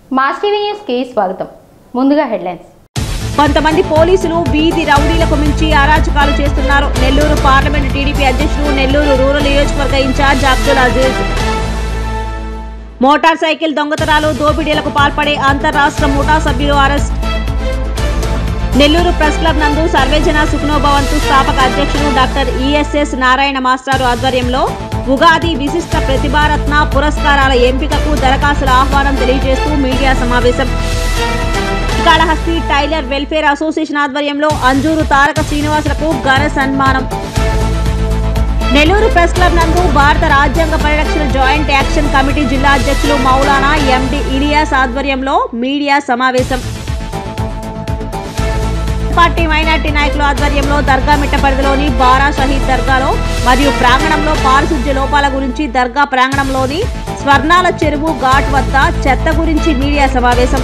Mass TV న్యూస్కి స్వాగతం ముందుగా హెడ్లైన్స్ కొంతమంది పోలీసులు వీధి రౌడీలకు మించి అరాచకాలు చేస్తున్నారు నెల్లూరు పార్లమెంటు టీడీపీ అధ్యక్షుడు నెల్లూరు రూరల్ నియోజకవర్గ in-charge Abdul Aziz motor cycle దొంగతనాలు దోపిడీలకు పాల్పడే అంతర్రాష్ట్ర ముఠా సభ్యులు అరెస్ట్ నెల్లూరు ప్రెస్ క్లబ్ నందు సర్వేజన సుఖ్నోభవంతు స్థాపక అధ్యక్షుడు డాక్టర్ ఈఎస్ఎస్ నారాయణ మాస్టారు ఆధ్వర్యంలో ఉగాది విశిష్ట ప్రతిభారత్న పురస్కారాల ఎంపికకు దరఖాస్తుల ఆహ్వానం తెలియజేస్తూ మీడియా సమావేశం శ్రీకాళహస్తి టైలర్ వెల్ఫేర్ అసోసియేషన్ ఆధ్వర్యంలో అంజూరు తారక శ్రీనివాసులకు ఘన సన్మానం నెల్లూరు ప్రెస్ క్లబ్ నందు భారత రాజ్యాంగ పరిరక్షణ జాయింట్ యాక్షన్ కమిటీ జిల్లా అధ్యక్షులు మౌలానా ఎండి ఇలియాస్ ఆధ్వర్యంలో మీడియా సమావేశం పార్టీ మైనార్టీ నాయకుల ఆధ్వర్యంలో దర్గా మిట్ట పరిధిలోని బారా షహీద్ దర్గాలో మరియు ప్రాంగణంలో పారిశుధ్య లోపాల గురించి దర్గా ప్రాంగణంలోని స్వర్ణాల చెరువు ఘాట్ వద్ద చెత్త గురించి మీడియా సమావేశం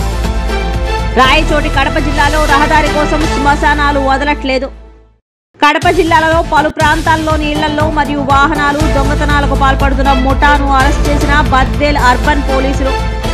రాయచోటి కడప జిల్లాలో రహదారి కోసం శ్మశానాలు వదలట్లేదు కడప జిల్లాలో పలు ప్రాంతాల్లోని ఇళ్లలో మరియు వాహనాలు దొంగతనాలకు పాల్పడుతున్న ముఠాను అరెస్ట్ చేసిన బద్వేల్ అర్బన్ పోలీసులు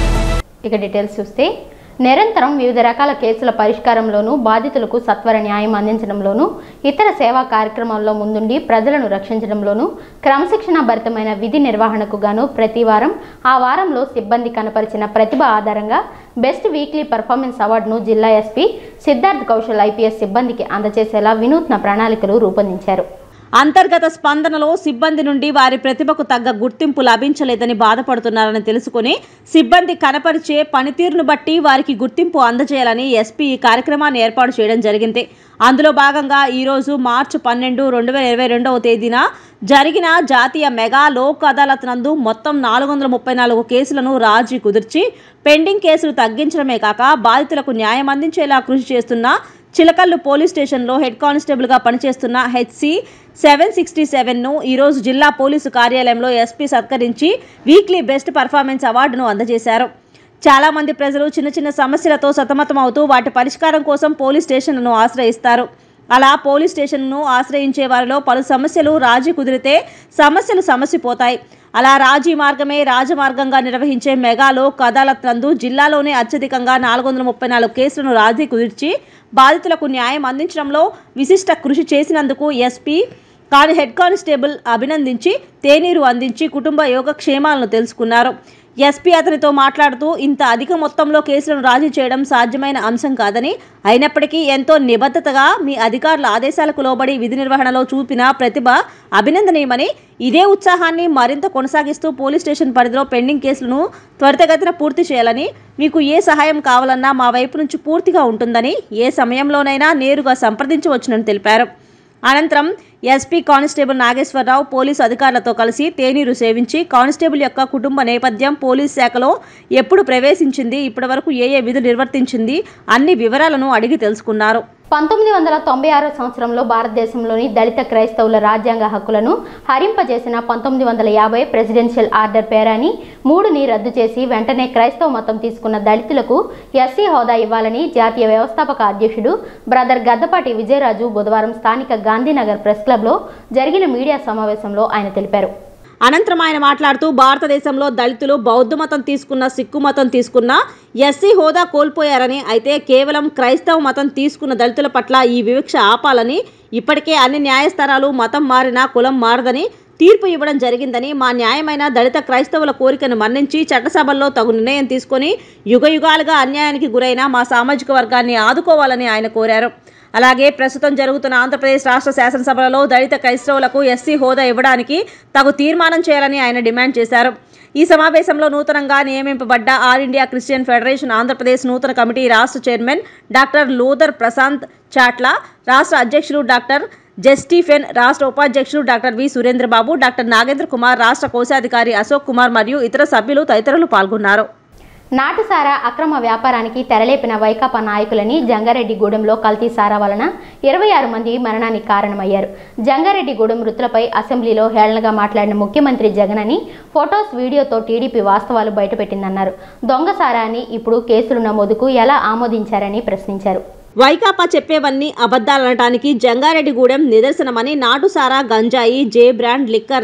ఇక డీటెయిల్స్ చూస్తే నిరంతరం వివిధ రకాల కేసుల పరిష్కారంలోనూ బాధితులకు సత్వర న్యాయం అందించడంలోనూ ఇతర సేవా కార్యక్రమాల్లో ముందుండి ప్రజలను రక్షించడంలోనూ క్రమశిక్షణ భరితమైన విధి నిర్వహణకు గాను ప్రతి వారం ఆ వారంలో సిబ్బంది కనపరిచిన ప్రతిభ ఆధారంగా బెస్ట్ వీక్లీ పర్ఫార్మెన్స్ అవార్డును జిల్లా ఎస్పీ సిద్ధార్థ్ కౌశల్ ఐపీఎస్ సిబ్బందికి అందజేసేలా వినూత్న ప్రణాళికలు రూపొందించారు అంతర్గత స్పందనలో సిబ్బంది నుండి వారి ప్రతిభకు తగ్గ గుర్తింపు లభించలేదని బాధపడుతున్నారని తెలుసుకుని సిబ్బంది కనపరిచే పనితీరును బట్టి వారికి గుర్తింపు అందజేయాలని ఎస్పీ ఈ కార్యక్రమాన్ని ఏర్పాటు చేయడం జరిగింది అందులో భాగంగా ఈరోజు మార్చి పన్నెండు రెండు వేల ఇరవై రెండవ తేదీన జరిగిన జాతీయ మెగా లోక్ అదాలత్ నందు మొత్తం నాలుగు వందల ముప్పై నాలుగు కేసులను రాజీ కుదిర్చి పెండింగ్ కేసులు తగ్గించడమే కాక బాధితులకు న్యాయం అందించేలా కృషి చేస్తున్న చిలకల్లు పోలీస్ స్టేషన్లో హెడ్ కానిస్టేబుల్గా పనిచేస్తున్న హెచ్సి సెవెన్ సిక్స్టీ సెవెన్ను ఈరోజు జిల్లా పోలీసు కార్యాలయంలో ఎస్పీ సత్కరించి వీక్లీ బెస్ట్ పర్ఫార్మెన్స్ అవార్డును అందజేశారు చాలా మంది ప్రజలు చిన్న చిన్న సమస్యలతో సతమతమవుతూ వాటి పరిష్కారం కోసం పోలీస్ స్టేషన్లను ఆశ్రయిస్తారు అలా పోలీస్ స్టేషన్ను ఆశ్రయించే వారిలో పలు సమస్యలు రాజీ కుదిరితే సమస్యలు సమసిపోతాయి అలా రాజీ మార్గమే రాజమార్గంగా నిర్వహించే మెగా లోక్ అదాలత్ నందు జిల్లాలోనే అత్యధికంగా నాలుగు వందల ముప్పై నాలుగు కేసులను రాజీ కుదిర్చి బాధితులకు న్యాయం అందించడంలో విశిష్ట కృషి చేసినందుకు ఎస్పీ కాని హెడ్ కానిస్టేబుల్ అభినందించి తేనీరు అందించి కుటుంబ యోగక్షేమాలను తెలుసుకున్నారు ఎస్పీ అతనితో మాట్లాడుతూ ఇంత అధిక మొత్తంలో కేసులను రాజీ చేయడం సాధ్యమైన అంశం కాదని అయినప్పటికీ ఎంతో నిబద్ధతగా మీ అధికారుల ఆదేశాలకు లోబడి విధి నిర్వహణలో చూపిన ప్రతిభ అభినందనీయమని ఇదే ఉత్సాహాన్ని మరింత కొనసాగిస్తూ పోలీస్ స్టేషన్ పరిధిలో పెండింగ్ కేసులను త్వరితగతిన పూర్తి చేయాలని మీకు ఏ సహాయం కావాలన్నా మా వైపు నుంచి పూర్తిగా ఉంటుందని ఏ సమయంలోనైనా నేరుగా సంప్రదించవచ్చునని తెలిపారు అనంతరం ఎస్పీ కానిస్టేబుల్ నాగేశ్వరరావు పోలీసు అధికారులతో కలిసి తేనీరు సేవించి కానిస్టేబుల్ యొక్క కుటుంబ నేపథ్యం పోలీస్ శాఖలో ఎప్పుడు ప్రవేశించింది ఇప్పటివరకు ఏ ఏ విధులు నిర్వర్తించింది అన్ని వివరాలను అడిగి తెలుసుకున్నారు పంతొమ్మిది వందల తొంభై ఆరో సంవత్సరంలో భారతదేశంలోని దళిత క్రైస్తవుల రాజ్యాంగ హక్కులను హరింపజేసిన పంతొమ్మిది వందల యాభై ప్రెసిడెన్షియల్ ఆర్డర్ పేరాని మూడుని రద్దు చేసి వెంటనే క్రైస్తవ మతం తీసుకున్న దళితులకు ఎస్సీ హోదా ఇవ్వాలని జాతీయ వ్యవస్థాపక అధ్యక్షుడు బ్రదర్ గద్దపాటి విజయరాజు బుధవారం స్థానిక గాంధీనగర్ ప్రెస్ క్లబ్లో జరిగిన మీడియా సమావేశంలో ఆయన తెలిపారు అనంతరం ఆయన మాట్లాడుతూ భారతదేశంలో దళితులు బౌద్ధ మతం తీసుకున్న సిక్కు మతం తీసుకున్న ఎస్సీ హోదా కోల్పోయారని అయితే కేవలం క్రైస్తవ మతం తీసుకున్న దళితుల పట్ల ఈ వివక్ష ఆపాలని ఇప్పటికే అన్ని న్యాయస్థానాలు మతం మారినా కులం మారదని తీర్పు ఇవ్వడం జరిగిందని మా న్యాయమైన దళిత క్రైస్తవుల కోరికను మన్నించి చట్టసభల్లో తగు నిర్ణయం తీసుకొని యుగయుగాలుగా అన్యాయానికి గురైన మా సామాజిక వర్గాన్ని ఆదుకోవాలని ఆయన కోరారు అలాగే ప్రస్తుతం జరుగుతున్న ఆంధ్రప్రదేశ్ రాష్ట్ర శాసనసభలలో దళిత క్రైస్తవులకు ఎస్సీ హోదా ఇవ్వడానికి తగు తీర్మానం చేయాలని ఆయన డిమాండ్ చేశారు ఈ సమావేశంలో నూతనంగా నియమింపబడ్డ all India Christian federation Andhra Pradesh నూతన కమిటీ రాష్ట్ర chairman doctor Luther Prashanth Chatla రాష్ట్ర అధ్యక్షులు డాక్టర్ జస్టీఫెన్ రాష్ట్ర ఉపాధ్యక్షుడు doctor V Surendrababu doctor Nagendra Kumar రాష్ట్ర కోశాధికారి అశోక్ కుమార్ మరియు ఇతర సభ్యులు తదితరులు పాల్గొన్నారు నాటుసారా అక్రమ వ్యాపారానికి తెరలేపిన వైకాపా నాయకులని జంగారెడ్డిగూడెంలో కల్తీ సారా వలన ఇరవై ఆరు మంది మరణానికి కారణమయ్యారు జంగారెడ్డిగూడెం మృతులపై అసెంబ్లీలో హేళనగా మాట్లాడిన ముఖ్యమంత్రి జగన్ అని ఫొటోస్ వీడియోతో టీడీపీ వాస్తవాలు బయటపెట్టిందన్నారు దొంగ సారాని ఇప్పుడు కేసులు నమోదుకు ఎలా ఆమోదించారని ప్రశ్నించారు వైకాపా చెప్పేవన్నీ అబద్ధాలనటానికి జంగారెడ్డిగూడెం నిదర్శనమని నాటుసారా గంజాయి జే బ్రాండ్ లిక్కర్ని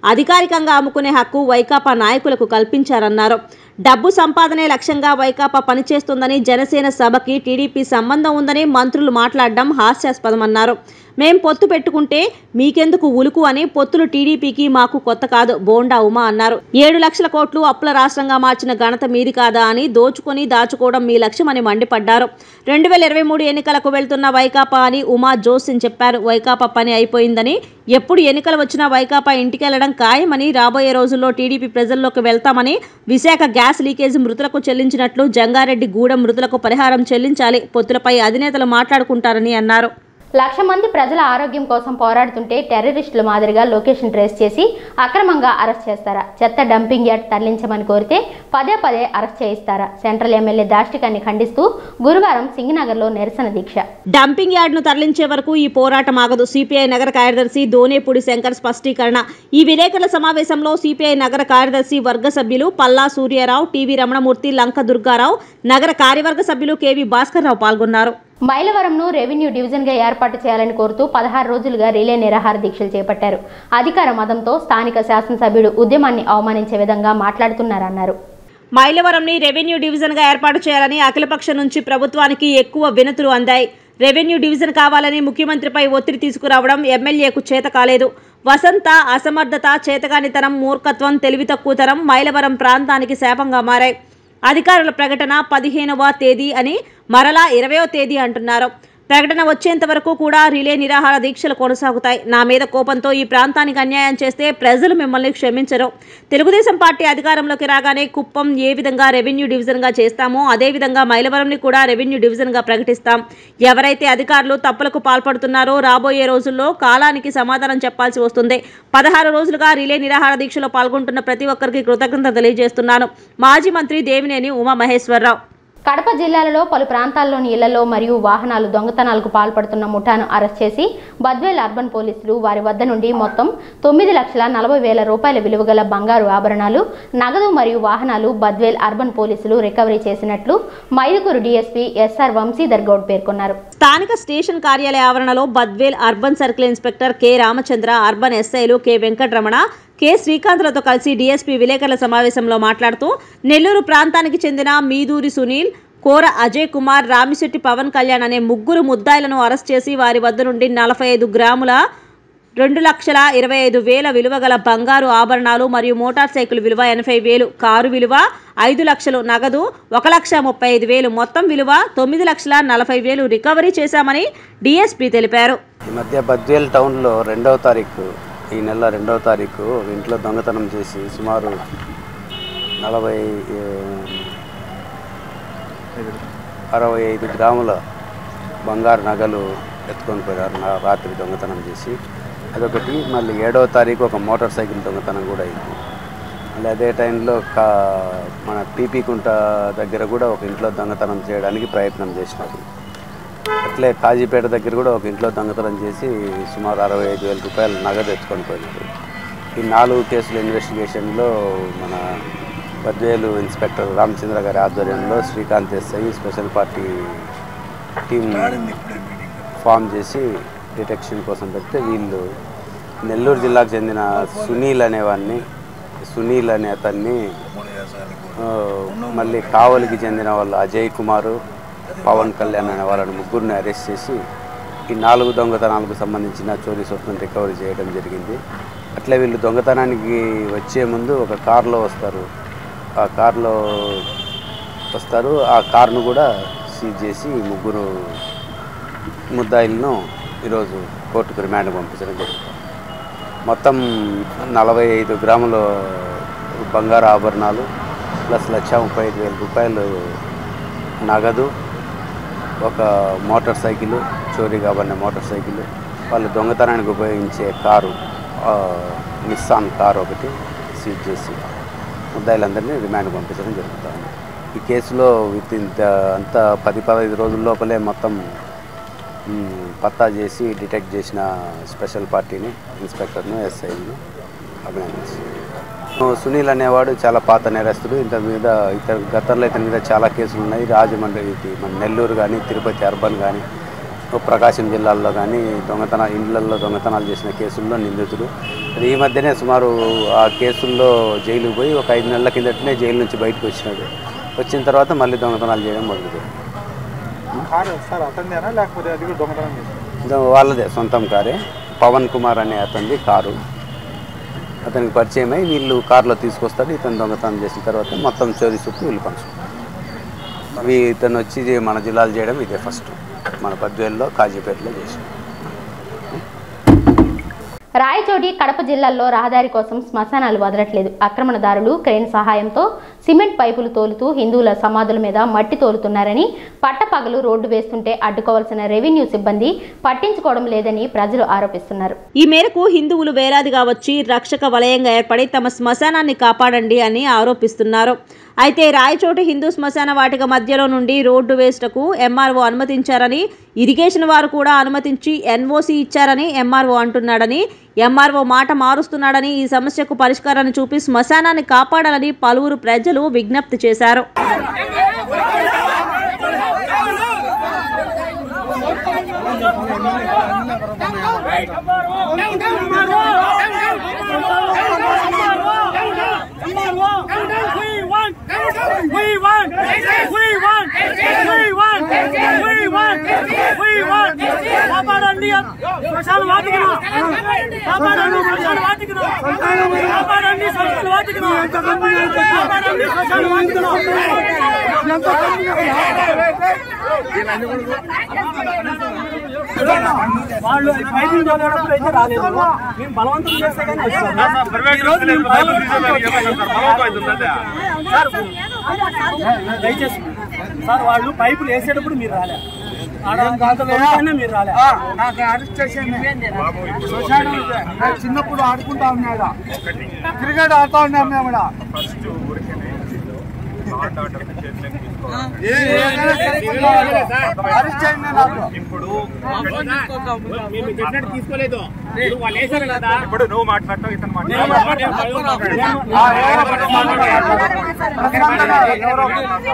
అధికారికంగా అమ్ముకునే హక్కు వైకాపా నాయకులకు కల్పించారన్నారు డబ్బు సంపాదనే లక్ష్యంగా వైకాపా పనిచేస్తుందని జనసేన సభకి టీడీపీ సంబంధం ఉందని మంత్రులు మాట్లాడడం హాస్యాస్పదమన్నారు మేం పొత్తు పెట్టుకుంటే మీకెందుకు ఉలుకు అని పొత్తులు టీడీపీకి మాకు కొత్త కాదు బోండా ఉమా అన్నారు ఏడు లక్షల కోట్లు అప్పుల రాష్ట్రంగా మార్చిన ఘనత మీది కాదా అని దోచుకొని దాచుకోవడం మీ లక్ష్యమని మండిపడ్డారు రెండు వేల ఇరవై మూడు ఎన్నికలకు వెళ్తున్న వైకాపా అని ఉమా జోసిన్ చెప్పారు వైకాపా పని అయిపోయిందని ఎప్పుడు ఎన్నికలు వచ్చినా వైకాపా ఇంటికెళ్లడం ఖాయమని రాబోయే రోజుల్లో టీడీపీ ప్రజల్లోకి వెళ్తామని విశాఖ గ్యాస్ లీకేజ్ మృతులకు చెల్లించినట్లు జంగారెడ్డి గూడెం మృతులకు పరిహారం చెల్లించాలి పొత్తులపై అధినేతలు మాట్లాడుకుంటారని అన్నారు లక్ష మంది ప్రజల ఆరోగ్యం కోసం పోరాడుతుంటే టెర్రరిస్టుల మాదిరిగా లొకేషన్ ట్రేస్ చేసి అక్రమంగా అరెస్ట్ చేస్తారా చెత్త డంపింగ్ యార్డ్ తరలించమని కోరితే పదే పదే అరెస్ట్ చేయిస్తారా సెంట్రల్ ఎమ్మెల్యే దాష్టికాన్ని ఖండిస్తూ గురువారం సింగనగర్లో నిరసన దీక్ష డంపింగ్ యార్డ్ను తరలించే వరకు ఈ పోరాటం ఆగదు సిపిఐ నగర కార్యదర్శి దోనేపూడి శంకర్ స్పష్టీకరణ ఈ విలేకరుల సమావేశంలో సిపిఐ నగర కార్యదర్శి వర్గ సభ్యులు పల్లా సూర్యారావు టీవీ రమణమూర్తి లంక దుర్గారావు నగర కార్యవర్గ సభ్యులు కేవీ భాస్కర్రావు పాల్గొన్నారు మైలవరంను రెవెన్యూ డివిజన్గా ఏర్పాటు చేయాలని కోరుతూ పదహారు రోజులుగా రిలే నిరాహార దీక్షలు చేపట్టారు అధికార మదంతో స్థానిక శాసనసభ్యుడు ఉద్యమాన్ని అవమానించే విధంగా మాట్లాడుతున్నారన్నారు మైలవరంని రెవెన్యూ డివిజన్గా ఏర్పాటు చేయాలని అఖిలపక్షం నుంచి ప్రభుత్వానికి ఎక్కువ వినతులు అందాయి రెవెన్యూ డివిజన్ కావాలని ముఖ్యమంత్రిపై ఒత్తిడి తీసుకురావడం ఎమ్మెల్యేకు చేత కాలేదు వసంత అసమర్థత చేతగానితనం మూర్ఖత్వం తెలివి తక్కువతనం మైలవరం ప్రాంతానికి శాపంగా మారాయి అధికారుల ప్రకటన పదిహేనవ తేదీ అని మరలా ఇరవయో తేదీ అంటున్నారు ప్రకటన వచ్చేంత వరకు కూడా రిలే నిరాహార దీక్షలు కొనసాగుతాయి నా మీద కోపంతో ఈ ప్రాంతానికి అన్యాయం చేస్తే ప్రజలు మిమ్మల్ని క్షమించరు తెలుగుదేశం పార్టీ అధికారంలోకి రాగానే కుప్పం ఏ విధంగా రెవెన్యూ డివిజన్గా చేస్తామో అదే విధంగా మైలవరంని కూడా రెవెన్యూ డివిజన్గా ప్రకటిస్తాం ఎవరైతే అధికారులు తప్పులకు పాల్పడుతున్నారో రాబోయే రోజుల్లో కాలానికి సమాధానం చెప్పాల్సి వస్తుంది పదహారు రోజులుగా రిలే నిరాహార దీక్షలో పాల్గొంటున్న ప్రతి ఒక్కరికి కృతజ్ఞత తెలియజేస్తున్నాను మాజీ మంత్రి దేవినేని ఉమా మహేశ్వరరావు కడప జిల్లాలలో పలు ప్రాంతాల్లోని ఇళ్లలో మరియు వాహనాలు దొంగతనాలకు పాల్పడుతున్న ముఠాను అరెస్ట్ చేసి బద్వేల్ అర్బన్ పోలీసులు వారి వద్ద నుండి మొత్తం తొమ్మిది లక్షల నలభై వేల రూపాయల విలువగల బంగారు ఆభరణాలు నగదు మరియు వాహనాలు బద్వేల్ అర్బన్ పోలీసులు రికవరీ చేసినట్లు మైదుకూరు డీఎస్పీ ఎస్ఆర్ వంశీధర్ గౌడ్ పేర్కొన్నారు స్థానిక స్టేషన్ కార్యాలయ ఆవరణలో Badvel urban circle inspector K Ramachandra urban ఎస్ఐలు కె వెంకటరమణ కె శ్రీకాంత్లతో కలిసి డీఎస్పీ విలేకరుల సమావేశంలో మాట్లాడుతూ నెల్లూరు ప్రాంతానికి చెందిన మీదూరి సునీల్ కోర అజయ్ కుమార్ రామిశెట్టి పవన్ కళ్యాణ్ అనే ముగ్గురు ముద్దాయిలను అరెస్ట్ చేసి వారి వద్ద నుండి నలభై ఐదు గ్రాముల రెండు లక్షల ఇరవై ఐదు వేల విలువ గల బంగారు ఆభరణాలు మరియు మోటార్ సైకిల్ విలువ ఎనభై వేలు కారు విలువ ఐదు లక్షలు నగదు ఒక లక్ష ముప్పై ఐదు వేలు మొత్తం విలువ తొమ్మిది లక్షల నలభై వేలు రికవరీ చేశామని డీఎస్పీ తెలిపారు ఈ మధ్య బద్వేల్ టౌన్లో రెండవ తారీఖు ఈ నెల రెండవ తారీఖు ఒక ఇంట్లో దొంగతనం చేసి సుమారు నలభై ఏ, అరవై ఐదు గ్రాముల బంగారు నగలు ఎత్తుకొని పోయారు నా రాత్రి దొంగతనం చేసి అదొకటి మళ్ళీ ఏడవ తారీఖు ఒక మోటార్ సైకిల్ దొంగతనం కూడా అయింది మళ్ళీ అదే టైంలో కా మన పీపీ కుంట దగ్గర కూడా ఒక ఇంట్లో దొంగతనం చేయడానికి ప్రయత్నం చేసినారు అట్లే కాజీపేట దగ్గర కూడా ఒక ఇంట్లో దొంగతనం చేసి సుమారు అరవై ఐదు వేల రూపాయలు నగదు ఎత్తుకొని పోయినారు ఈ నాలుగు కేసుల ఇన్వెస్టిగేషన్లో మన బద్వేలు ఇన్స్పెక్టర్ రామచంద్ర గారి ఆధ్వర్యంలో Srikanth SI special party team form చేసి డిటెక్షన్ కోసం పెడితే వీళ్ళు నెల్లూరు జిల్లాకు చెందిన సునీల్ అనేవాడిని సునీల్ అనే అతన్ని ఆ, మళ్ళీ కావలికి చెందిన వాళ్ళు అజయ్ కుమారు పవన్ కళ్యాణ్ అనే వాళ్ళని ముగ్గురిని అరెస్ట్ చేసి ఈ నాలుగు దొంగతనాలకు సంబంధించిన చోరీ సొత్తును రికవరీ చేయడం జరిగింది అట్లే వీళ్ళు దొంగతనానికి వచ్చే ముందు ఒక కారులో వస్తారు ఆ కారులో వస్తారు ఆ కార్ను కూడా సీజ్ చేసి ఈ ముగ్గురు ముద్దాయిలను ఈరోజు కోర్టుకు రిమాండ్ పంపించడం జరుగుతుంది మొత్తం నలభై ఐదు గ్రాముల బంగారు ఆభరణాలు ప్లస్ లక్ష ముప్పై ఐదు వేల రూపాయలు నగదు ఒక మోటార్ సైకిల్ చోరీ కాబడిన మోటార్ సైకిల్ వాళ్ళు దొంగతనానికి ఉపయోగించే కారు ఆ, నిస్సాన్ కారు ఒకటి సీజ్ చేసి ముద్దాయిలందరినీ రిమాండ్ పంపించడం జరుగుతుంది ఈ కేసులో విత్ ఇంత అంతా పది పదహైదు రోజుల లోపలే మొత్తం మ్, పత్తా చేసి డిటెక్ట్ చేసిన స్పెషల్ పార్టీని ఇన్స్పెక్టర్ను ఎస్ఐని అభినందించి సునీల్ అనేవాడు చాలా పాత నేరస్తుడు ఇంత మీద ఇతర గతంలో ఇతని మీద చాలా కేసులు ఉన్నాయి రాజమండ్రి ఇది మన నెల్లూరు కానీ తిరుపతి అర్బన్ కానీ ఓ ప్రకాశం జిల్లాల్లో కానీ దొంగతన ఇండ్లల్లో దొంగతనాలు చేసిన కేసుల్లో నిందితుడు అది ఈ మధ్యనే సుమారు ఆ కేసుల్లో జైలుకు పోయి ఒక ఐదు నెలల కిందటనే జైలు నుంచి బయటకు వచ్చినాడు వచ్చిన తర్వాత మళ్ళీ దొంగతనాలు చేయడం మొదలుపెట్టాడు కారు సార్ అతనిదేనా లేకపోతే అది కూడా దొంగతనం చేశారు ఇది వాళ్ళదే సొంతం కారే పవన్ కుమార్ అనే అతనిది కారు అతనికి పరిచయం అయి వీళ్ళు కారులో తీసుకొస్తాడు ఇతను దొంగతనం చేసిన తర్వాత మొత్తం చోరీ చుట్టూ వీళ్ళు పంచుకుంటారు అవి ఇతను వచ్చి ఇది మన జిల్లాలు చేయడం ఇదే ఫస్ట్ మన పద్వేల్లో కాజీపేటలో చేసాం రాయచోటి కడప జిల్లాల్లో రహదారి కోసం శ్మశానాలు వదలట్లేదు ఆక్రమణదారులు క్రేన్ సహాయంతో సిమెంట్ పైపులు తోలుతూ హిందువుల సమాధుల మీద మట్టి తోలుతున్నారని పట్టపగలు రోడ్డు వేస్తుంటే అడ్డుకోవాల్సిన రెవెన్యూ సిబ్బంది పట్టించుకోవడం లేదని ప్రజలు ఆరోపిస్తున్నారు ఈ మేరకు హిందువులు వేలాదిగా వచ్చి రక్షక వలయంగా ఏర్పడి తమ శ్మశానాన్ని కాపాడండి అని ఆరోపిస్తున్నారు అయితే రాయచోటి హిందూ శ్మశాన వాటిక మధ్యలో నుండి రోడ్డు వేస్టకు ఎంఆర్ఓ అనుమతించారని ఇరిగేషన్ వారు కూడా అనుమతించి ఎన్ఓసి ఇచ్చారని ఎంఆర్ఓ అంటున్నాడని ఎంఆర్ఓ మాట మారుస్తున్నాడని ఈ సమస్యకు పరిష్కారాన్ని చూపి శ్మశానాన్ని కాపాడాలని పలువురు ప్రజలు విజ్ఞప్తి చేశారు కాపాడండి శ్మశాన వాటికను కాపాడండి శ్మశాన వాటికను కాపాడండి శ్మశాన వాటికను కాపాడండి శ్మశాన వాటికను వాళ్ళు పైపులు తోలేటప్పుడు అయితే రాలేదు మేము బలవంతం చేస్తే కానీ వచ్చాము. ఈ రోజు మేము సార్, దయచేసి సార్ వాళ్ళు పైపులు వేసేటప్పుడు మీరు రాలే ఆడ అంత వెళ్తేనే మీరు రాలే నాకు అరెస్ట్ చేసేయండి శ్మశానం ఇదే. నేను చిన్నప్పుడు ఆడుకుంటా ఉన్నాడా క్రికెట్ ఆడుతా ఉన్నాం మేము ఈడ. ఏ- ఏ- అరెస్ట్ చేయండి నాకు మేము చెప్పినట్టు తీసుకోలేదు ఇప్పుడు వాళ్ళు వేసారు కదా ఇప్పుడు నువ్వు మాట్లాడతావు ఇతను నేను మాట్లాడాను. ఆ, ఎవరో ఒకరు మాట్లాడారు. ప్రశాంతంగా ఎవరో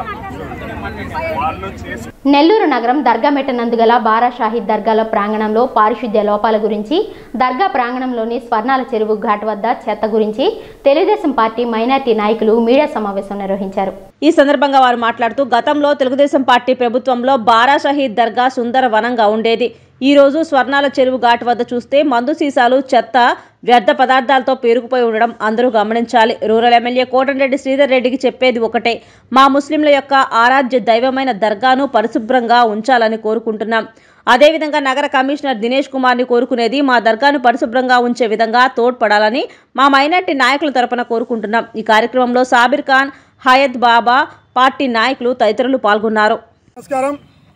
నెల్లూరు నగరం దర్గా మెట్టనందుగల బారా షాహీద్ దర్గాల ప్రాంగణంలో పారిశుద్ధ్య లోపాల గురించి దర్గా ప్రాంగణంలోని స్వర్ణాల చెరువు ఘాట్ వద్ద చెత్త గురించి తెలుగుదేశం పార్టీ మైనార్టీ నాయకులు మీడియా సమావేశం నిర్వహించారు ఈ సందర్భంగా వారు మాట్లాడుతూ గతంలో తెలుగుదేశం పార్టీ ప్రభుత్వంలో బారా షహీద్ దర్గా సుందర వనంగా ఉండేది ఈ రోజు స్వర్ణాల చెరువు ఘాట్ వద్ద చూస్తే మందు సీసాలు చెత్త వ్యర్థ పదార్థాలతో పేరుకుపోయి ఉండడం అందరూ గమనించాలి రూరల్ ఎమ్మెల్యే కోటంరెడ్డి శ్రీధర్ రెడ్డికి చెప్పేది ఒకటే మా ముస్లింల యొక్క ఆరాధ్య దైవమైన దర్గాను పరిశుభ్రంగా ఉంచాలని కోరుకుంటున్నాం అదేవిధంగా నగర కమిషనర్ దినేష్ కుమార్ని కోరుకునేది మా దర్గాను పరిశుభ్రంగా ఉంచే విధంగా తోడ్పడాలని మా మైనార్టీ నాయకుల తరపున కోరుకుంటున్నాం ఈ కార్యక్రమంలో సాబిర్ ఖాన్ హయత్ బాబా పార్టీ నాయకులు తదితరులు పాల్గొన్నారు నమస్కారం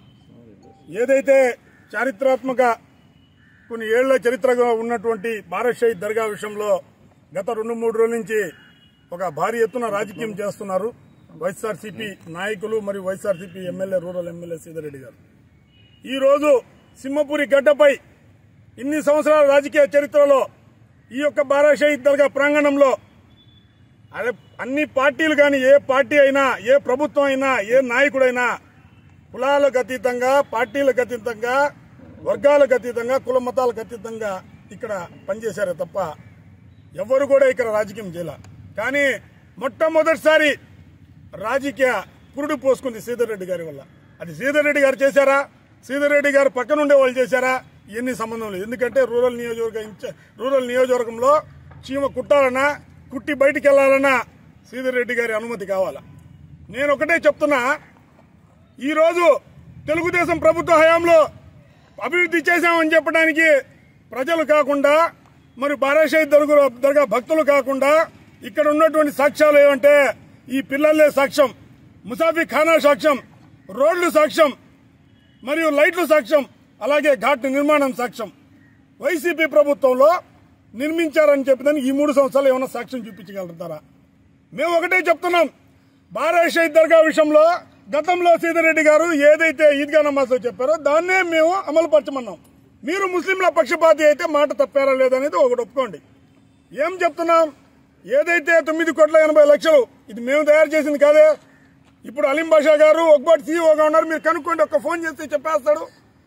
ఏదైతే చారిత్రాత్మక కొన్ని ఏళ్ల చరిత్రగా ఉన్నటువంటి భారత్ షహీద్ దర్గా విషయంలో గత రెండు మూడు రోజుల నుంచి ఒక భారీ ఎత్తున రాజకీయం చేస్తున్నారు వైఎస్ఆర్సీపీ నాయకులు మరియు YSRCP MLA rural MLA Sitareddy గారు ఈ రోజు సింహపురి గడ్డపై ఇన్ని సంవత్సరాల రాజకీయ చరిత్రలో ఈ యొక్క భారత్ షహీద్ దర్గా ప్రాంగణంలో అదే అన్ని పార్టీలు కానీ ఏ పార్టీ అయినా ఏ ప్రభుత్వం అయినా ఏ నాయకుడైనా కులాలకు అతీతంగా పార్టీలకు అతీతంగా వర్గాలకు అతీతంగా కుల మతాలకు అతీతంగా ఇక్కడ పనిచేశారే తప్ప ఎవరు కూడా ఇక్కడ రాజకీయం చేయాల కానీ మొట్టమొదటిసారి రాజకీయ పురుడు పోసుకుంది శ్రీధర్ రెడ్డి గారి వల్ల అది శ్రీధర్ రెడ్డి గారు చేశారా శ్రీధర్ రెడ్డి గారు పక్కన ఉండే వాళ్ళు చేశారా ఇవన్నీ సంబంధం లేదు ఎందుకంటే రూరల్ నియోజకవర్గ ఇన్ఛ- రూరల్ నియోజకవర్గంలో చీమ కుట్టాలన్నా కుట్టి బయటికి వెళ్లాలన్నా శ్రీధర్ రెడ్డి గారి అనుమతి కావాలా నేను ఒకటే చెప్తున్నా ఈరోజు తెలుగుదేశం ప్రభుత్వ హయాంలో అభివృద్ధి చేశామని చెప్పడానికి ప్రజలు కాకుండా మరి బారాషాహి దర్గా దర్గా భక్తులు కాకుండా ఇక్కడ ఉన్నటువంటి సాక్ష్యాలు ఏమంటే ఈ పిల్లలే సాక్ష్యం ముసాఫీ ఖానా సాక్ష్యం రోడ్లు సాక్ష్యం మరియు లైట్లు సాక్ష్యం అలాగే ఘాట్ నిర్మాణం సాక్ష్యం వైసీపీ ప్రభుత్వంలో నిర్మించారని చెప్పిదని ఈ మూడు సంవత్సరాలు ఏమైనా సాక్ష్యం చూపించగలుగుతారా మేము ఒకటే చెప్తున్నాం బారాష్ షహీద్ దర్గా విషయంలో గతంలో సీతారెడ్డి గారు ఏదైతే ఈద్గా నమాజ్ చెప్పారో దాన్నే మేము అమలు పరచమన్నాం మీరు ముస్లింల పక్షపాతి అయితే మాట తప్పారా లేదనేది ఒకటి ఒప్పుకోండి ఏం చెప్తున్నాం ఏదైతే తొమ్మిది కోట్ల ఎనభై లక్షలు ఇది మేము తయారు చేసింది కాదే ఇప్పుడు అలీం బాషా గారు ఒకటి సీఈఓగా ఉన్నారు మీరు కనుక్కోండి ఒక్క ఫోన్ చేస్తే చెప్పేస్తాడు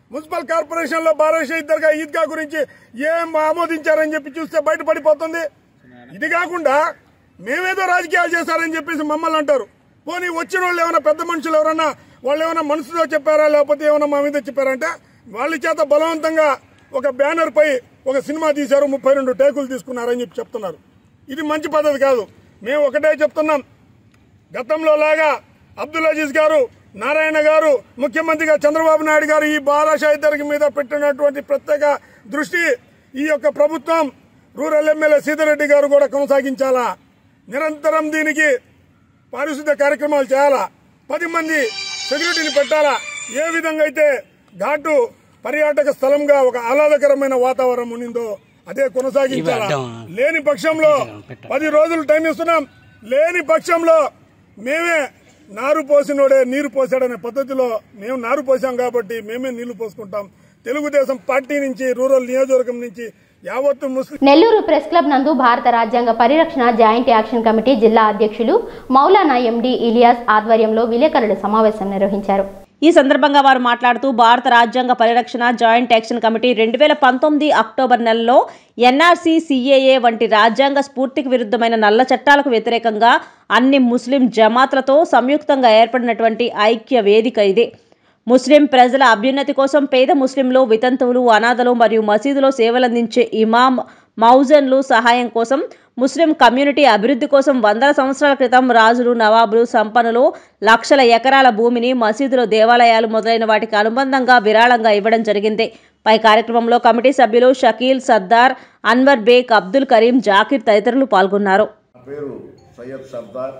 మున్సిపల్ కార్పొరేషన్ లో బారాషా ఇద్దరుగా ఈద్గా గురించి ఏం ఆమోదించారని చెప్పి చూస్తే బయటపడిపోతుంది ఇది కాకుండా మేమేదో రాజకీయాలు చేశారని చెప్పేసి మమ్మల్ని అంటారు పోనీ వచ్చిన వాళ్ళు ఏమైనా పెద్ద మనుషులు ఎవరన్నా వాళ్ళు ఏమైనా మనసులో చెప్పారా లేకపోతే ఏమైనా మా మీద చెప్పారంటే వాళ్ళ చేత బలవంతంగా ఒక బ్యానర్ పై ఒక సినిమా తీశారు ముప్పై రెండు టేకులు తీసుకున్నారని చెప్పి చెప్తున్నారు ఇది మంచి పద్ధతి కాదు మేము ఒకటే చెప్తున్నాం గతంలో లాగా అబ్దుల్ అజీజ్ గారు నారాయణ గారు ముఖ్యమంత్రిగా చంద్రబాబు నాయుడు గారు ఈ బాలాషా ఇద్దరికి మీద పెట్టినటువంటి ప్రత్యేక దృష్టి ఈ యొక్క ప్రభుత్వం రూరల్ ఎమ్మెల్యే సీతారెడ్డి గారు కూడా కొనసాగించాలా నిరంతరం దీనికి పారిశుద్ధ్య కార్యక్రమాలు చేయాలా పది మంది సెక్యూరిటీని పెట్టాలా ఏ విధంగా అయితే ఘాటు పర్యాటక స్థలంగా ఒక ఆహ్లాదకరమైన వాతావరణం ఉండిందో అదే కొనసాగించాలా లేని పక్షంలో పది రోజులు టైం ఇస్తున్నాం లేని పక్షంలో మేమే నారు పోసినోడే నీరు పోసాడనే పద్ధతిలో మేము నారు పోసాం కాబట్టి మేమే నీళ్లు పోసుకుంటాం తెలుగుదేశం పార్టీ నుంచి రూరల్ నియోజకవర్గం నుంచి యావత్తు ముస్లిం నెల్లూరు ప్రెస్ క్లబ్ నందు భారత రాజ్యాంగ పరిరక్షణ జాయింట్ యాక్షన్ కమిటీ జిల్లా అధ్యక్షులు మౌలానా ఎండి ఇలియాస్ ఆధ్వర్యంలో విలేకరుల సమావేశం నిర్వహించారు ఈ సందర్భంగా వారు మాట్లాడుతూ భారత రాజ్యాంగ పరిరక్షణ జాయింట్ యాక్షన్ కమిటీ రెండు వేల పంతొమ్మిది అక్టోబర్ నెలలో ఎన్ఆర్సీ సిఏఏ వంటి రాజ్యాంగ స్ఫూర్తికి విరుద్ధమైన నల్ల చట్టాలకు వ్యతిరేకంగా అన్ని ముస్లిం జమాత్లతో సంయుక్తంగా ఏర్పడినటువంటి ఐక్య వేదిక ఇది ముస్లిం ప్రజల అభ్యున్నతి కోసం పేద ముస్లింలు వితంతువులు అనాథలు మరియు మసీదులో సేవలందించే ఇమాం మౌజన్లు సహాయం కోసం ముస్లిం కమ్యూనిటీ అభివృద్ధి కోసం వందల సంవత్సరాల క్రితం రాజులు నవాబులు సంపన్నులు లక్షల ఎకరాల భూమిని మసీదులు దేవాలయాలు మొదలైన వాటికి అనుబంధంగా విరాళంగా ఇవ్వడం జరిగింది పై కార్యక్రమంలో కమిటీ సభ్యులు షకీల్ సర్దార్ అన్వర్ బేగ్ అబ్దుల్ కరీం జాకిర్ తదితరులు పాల్గొన్నారు నా పేరు సయ్యద్ సర్దార్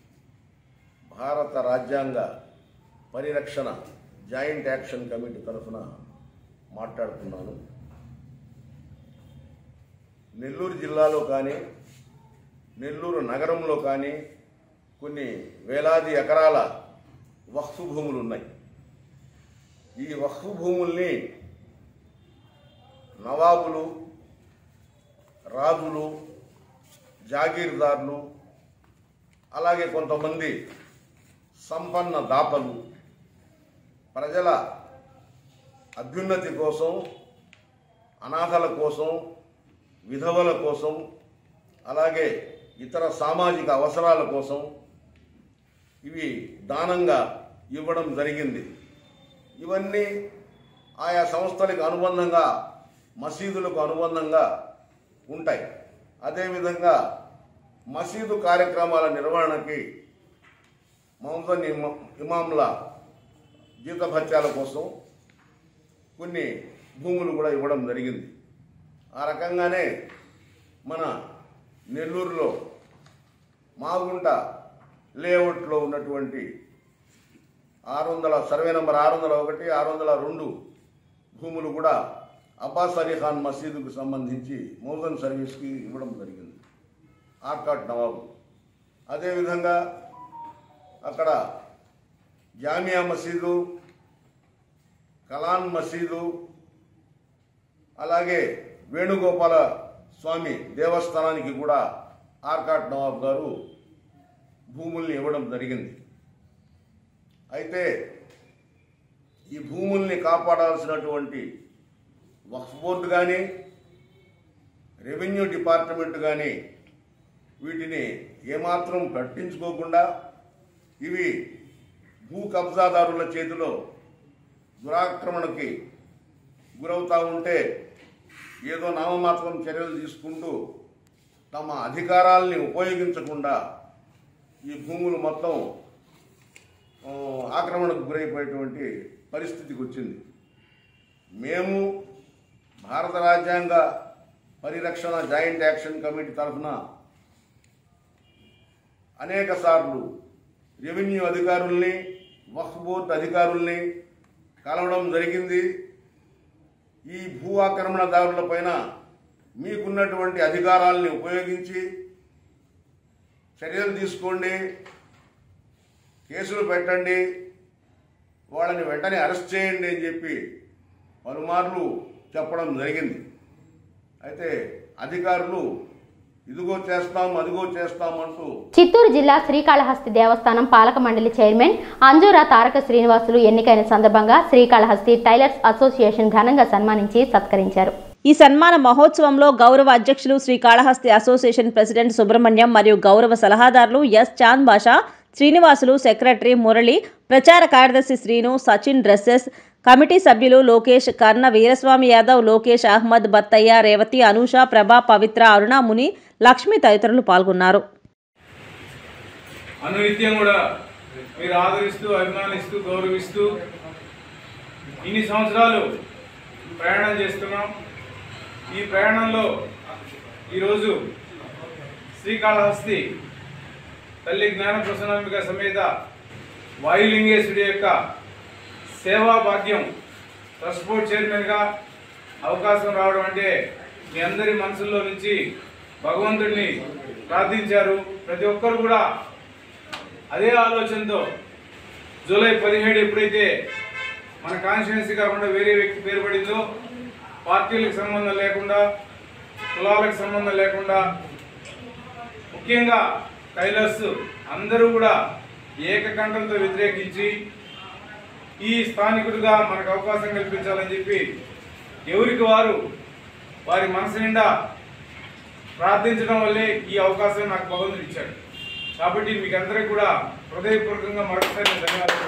భారత రాజ్యాంగ పరిరక్షణ జాయింట్ యాక్షన్ కమిటీ తరఫున మాట్లాడుతున్నాను నెల్లూరు జిల్లాలో కానీ నెల్లూరు నగరంలో కానీ కొన్ని వేలాది ఎకరాల వక్ఫ్ భూములు ఉన్నాయి ఈ వక్ఫ్ భూముల్ని నవాబులు రాజులు జాగీర్దారులు అలాగే కొంతమంది సంపన్న దాతలు ప్రజల అభ్యున్నతి కోసం అనాథల కోసం విధవల కోసం అలాగే ఇతర సామాజిక అవసరాల కోసం ఇవి దానంగా ఇవ్వడం జరిగింది ఇవన్నీ ఆయా సంస్థలకు అనుబంధంగా మసీదులకు అనుబంధంగా ఉంటాయి అదేవిధంగా మసీదు కార్యక్రమాల నిర్వహణకి మౌజన్ ఇమా ఇమాంల జీతభత్యాల కోసం కొన్ని భూములు కూడా ఇవ్వడం జరిగింది ఆ రకంగానే మన నెల్లూరులో మాగుంట లేఅవుట్లో ఉన్నటువంటి ఆరు వందల సర్వే నంబర్ ఆరు వందల ఒకటి ఆరు వందల రెండు భూములు కూడా అబ్బాస్ అలీ ఖాన్ మసీదుకు సంబంధించి మౌజన్ సర్వీస్కి ఇవ్వడం జరిగింది ఆర్కాట్ నవాబు అదేవిధంగా అక్కడ జామియా మసీదు కలాన్ మసీదు అలాగే వేణుగోపాల స్వామి దేవస్థానానికి కూడా ఆర్కాట్ నవాబ్ గారు భూముల్ని ఇవ్వడం జరిగింది అయితే ఈ భూముల్ని కాపాడాల్సినటువంటి వక్ఫ్ బోర్డు కానీ రెవెన్యూ డిపార్ట్మెంట్ కానీ వీటిని ఏమాత్రం పట్టించుకోకుండా ఇవి భూ కబ్జాదారుల చేతిలో దురాక్రమణకి గురవుతూ ఉంటే ఏదో నామమాత్రం చర్యలు తీసుకుంటూ తమ అధికారాల్ని ఉపయోగించకుండా ఈ భూములు మొత్తం ఆ, ఆక్రమణకు గురైపోయేటువంటి పరిస్థితికి వచ్చింది మేము భారత రాజ్యాంగ పరిరక్షణ జాయింట్ యాక్షన్ కమిటీ తరఫున అనేక సార్లు రెవెన్యూ అధికారుల్ని వక్ఫ్ బోర్డు అధికారుల్ని కలవడం జరిగింది ఈ భూ ఆక్రమణదారుల పైన మీకున్నటువంటి అధికారాల్ని ఉపయోగించి చర్యలు తీసుకోండి కేసులు పెట్టండి వాళ్ళని వెంటనే అరెస్ట్ చేయండి అని చెప్పి పలుమార్లు చెప్పడం జరిగింది అయితే అధికారులు ఇదిగో చేస్తాం అదిగో చేస్తాం అంటూ చిత్తూరు జిల్లా శ్రీకాళహస్తి దేవస్థానం పాలక మండలి చైర్మన్ అంజూరా తారక శ్రీనివాసులు ఎన్నికైన సందర్భంగా శ్రీకాళహస్తి టైలర్స్ అసోసియేషన్ ఘనంగా సన్మానించి సత్కరించారు ఈ సన్మాన మహోత్సవంలో గౌరవ అధ్యక్షులు శ్రీకాళహస్తి అసోసియేషన్ ప్రెసిడెంట్ సుబ్రహ్మణ్యం మరియు గౌరవ సలహాదారులు ఎస్ చాంద్ బాషా శ్రీనివాసులు సెక్రటరీ మురళి ప్రచార కార్యదర్శి శ్రీను సచిన్ డ్రెస్సెస్ కమిటీ సభ్యులు లోకేష్ కర్ణ వీరస్వామి యాదవ్ లోకేష్ అహ్మద్ బత్తయ్య రేవతి అనూష ప్రభా పవిత్ర అరుణ ముని లక్ష్మి తదితరులు పాల్గొన్నారు అనునిత్యం కూడా మీరు ఆదరిస్తూ అభిమానిస్తూ గౌరవిస్తూ ఇన్ని సంవత్సరాలు ప్రయాణం చేస్తున్నాం ఈ ప్రయాణంలో ఈరోజు శ్రీకాళహస్తి తల్లి జ్ఞాన ప్రసన్నాంబిక సమేత వాయులింగేశ్వరి యొక్క సేవా భాగ్యం ట్రస్ట్ బోర్డ్ చైర్మన్గా అవకాశం రావడం అంటే మీ అందరి మనసుల్లో నుంచి భగవంతుడిని ప్రార్థించారు ప్రతి ఒక్కరు కూడా అదే ఆలోచనతో జూలై పదిహేడు ఎప్పుడైతే మన కాన్స్టిట్యున్సీ కాకుండా వేరే వ్యక్తి పేరు పడిందో పార్టీలకు సంబంధం లేకుండా కులాలకు సంబంధం లేకుండా ముఖ్యంగా టైలర్స్ అందరూ కూడా ఏకకంఠంతో వ్యతిరేకించి ఈ స్థానికుడిగా మనకు అవకాశం కల్పించాలని చెప్పి ఎవరికి వారు వారి మనసు నిండా ప్రార్థించడం వల్లే ఈ అవకాశం నాకు భగవంతుడు ఇచ్చాడు కాబట్టి మీకు అందరికీ కూడా హృదయపూర్వకంగా మరొకసారి నేను ధన్యవాదాలు